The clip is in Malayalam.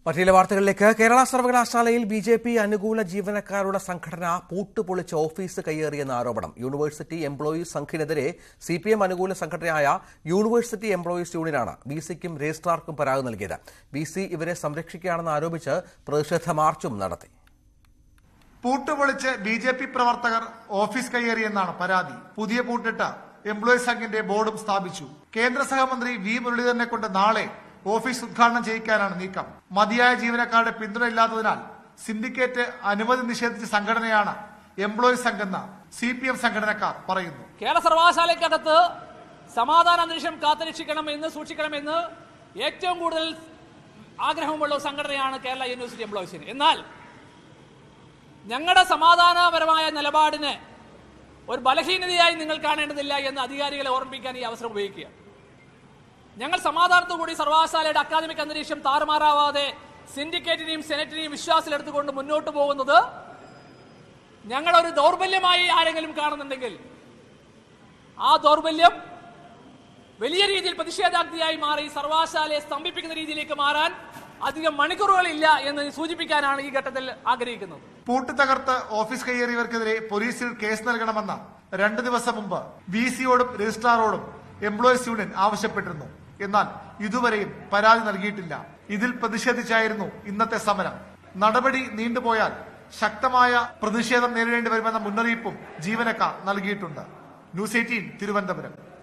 മറ്റിലെ വാർത്തകളിലേക്ക് കേരള സർവകലാശാലയിൽ ബി ജെ പി അനുകൂല ജീവനക്കാരുടെ സംഘടന പൂട്ടുപൊളിച്ച് ഓഫീസ് കയ്യേറിയെന്ന ആരോപണം യൂണിവേഴ്സിറ്റി എംപ്ലോയീസ് സംഘിനെതിരെ സി പി എം അനുകൂല സംഘടനയായ യൂണിവേഴ്സിറ്റി എംപ്ലോയീസ് യൂണിയനാണ് ബി സിക്കും രജിസ്ട്രാർക്കും പരാതി നൽകിയത് ബി സി ഇവരെ സംരക്ഷിക്കുകയാണെന്ന് ആരോപിച്ച് പ്രതിഷേധ മാർച്ചും നടത്തി പൂട്ടുപൊളിച്ച് ബി ജെ പി പ്രവർത്തകർ ഓഫീസ് കയ്യേറിയെന്നാണ് പരാതി പുതിയ പൂട്ടിട്ട് എംപ്ലോയീസ് സംഘിന്റെ ബോർഡും സ്ഥാപിച്ചു കേന്ദ്ര സഹമന്ത്രി വി മുരളീധരനെ കൊണ്ട് നാളെ ഓഫീസ് ഉദ്ഘാടനം ചെയ്യിക്കാനാണ് നീക്കം മതിയായ ജീവനക്കാരുടെ പിന്തുണ ഇല്ലാത്തതിനാൽ സിൻഡിക്കേറ്റ് അനുമതി നിഷേധിച്ച സംഘടനയാണ് എംപ്ലോയീസ് സംഘെന്ന് സി പി എം സംഘടനക്കാർ പറയുന്നു കേരള സർവകലാശാലയ്ക്കകത്ത് സമാധാന അന്തരീക്ഷം കാത്തുരക്ഷിക്കണം എന്ന് സൂക്ഷിക്കണമെന്ന് ഏറ്റവും കൂടുതൽ ആഗ്രഹമുള്ള ഒരു സംഘടനയാണ് കേരള യൂണിവേഴ്സിറ്റി എംപ്ലോയീസിന് എന്നാൽ ഞങ്ങളുടെ സമാധാനപരമായ നിലപാടിന് ഒരു ബലഹീനതയായി നിങ്ങൾ കാണേണ്ടതില്ല എന്ന് അധികാരികളെ ഓർമ്മിപ്പിക്കാൻ ഈ അവസരം ഉപയോഗിക്കുക ഞങ്ങൾ സമാധാനത്തോടുകൂടി സർവകലാശാലയുടെ അക്കാദമിക് അന്തരീക്ഷം താറുമാറാവാതെ സിൻഡിക്കേറ്റിനെയും സെനറ്റിനെയും വിശ്വാസത്തിലെടുത്തുകൊണ്ട് മുന്നോട്ട് പോകുന്നത് ഞങ്ങളൊരു ദൗർബല്യമായി ആരെങ്കിലും കാണുന്നുണ്ടെങ്കിൽ ആ ദൗർബല്യം വലിയ രീതിയിൽ പ്രതിഷേധാഗ്നിയായി മാറി സർവകലാശാലയെ സ്തംഭിപ്പിക്കുന്ന രീതിയിലേക്ക് മാറാൻ അധികം മണിക്കൂറുകളില്ല എന്ന് സൂചിപ്പിക്കാനാണ് ഈ ഘട്ടത്തിൽ ആഗ്രഹിക്കുന്നത് പൂട്ട് തകർത്ത് ഓഫീസ് കയ്യേറിയവർക്കെതിരെ പോലീസിൽ കേസ് നൽകണമെന്ന് രണ്ടു ദിവസം മുമ്പ് വി സിയോടും രജിസ്ട്രാറോടും എംപ്ലോയീസ് യൂണിയൻ ആവശ്യപ്പെട്ടിരുന്നു എന്നാൽ ഇതുവരെയും പരാതി നൽകിയിട്ടില്ല ഇതിൽ പ്രതിഷേധിച്ചായിരുന്നു ഇന്നത്തെ സമരം നടപടി നീണ്ടുപോയാൽ ശക്തമായ പ്രതിഷേധം നേരിടേണ്ടി വരുമെന്ന മുന്നറിയിപ്പും ജീവനക്കാർ നൽകിയിട്ടുണ്ട് ന്യൂസ് എയ്റ്റീൻ തിരുവനന്തപുരം